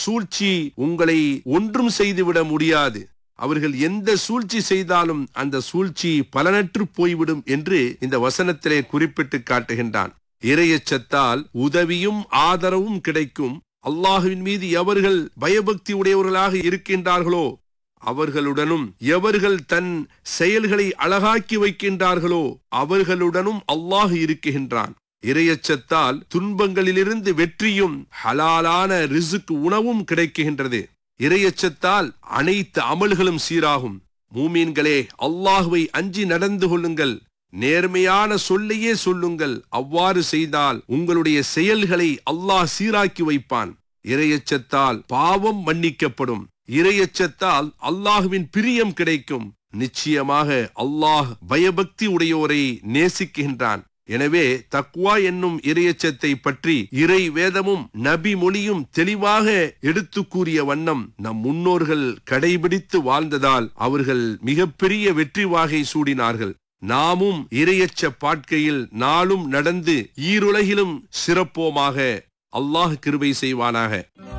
சூழ்ச்சி உங்களை ஒன்றும் செய்துவிட முடியாது அவர்கள் எந்த சூழ்ச்சி செய்தாலும் அந்த சூழ்ச்சி பலனற்று போய்விடும் என்று இந்த வசனத்திலே குறிப்பிட்டு காட்டுகின்றான் இரையச்சத்தால் உதவியும் ஆதரவும் கிடைக்கும் அல்லாஹுவின் மீது எவர்கள் பயபக்தி உடையவர்களாக இருக்கின்றார்களோ அவர்களுடனும் எவர்கள் தன் செயல்களை அழகாக்கி வைக்கின்றார்களோ அவர்களுடனும் அல்லாஹ் இருக்குகின்றான் இரையச்சத்தால் துன்பங்களிலிருந்து வெற்றியும் ஹலாலான ரிசுக்கு உணவும் கிடைக்குகின்றது இரையச்சத்தால் அனைத்து அமல்களும் சீராகும் மூமீன்களே அல்லாஹுவை அஞ்சி நடந்து கொள்ளுங்கள் நேர்மையான சொல்லையே சொல்லுங்கள் அவ்வாறு செய்தால் உங்களுடைய செயல்களை அல்லாஹ் சீராக்கி வைப்பான் இரையச்சத்தால் பாவம் மன்னிக்கப்படும் இரையச்சத்தால் அல்லாஹுவின் பிரியம் கிடைக்கும் நிச்சயமாக அல்லாஹ் பயபக்தி உடையோரை நேசிக்கின்றான் எனவே தக்வா என்னும் இரையச்சத்தை பற்றி இறை வேதமும் நபி மொழியும் தெளிவாக எடுத்து கூறிய வண்ணம் நம் முன்னோர்கள் கடைபிடித்து வாழ்ந்ததால் அவர்கள் மிகப்பெரிய வெற்றி வாகை சூடினார்கள் நாமும் இரையச்ச பாட்கையில் நாளும் நடந்து ஈருலகிலும் சிறப்போமாக அல்லாஹ் கிருபை செய்வானாக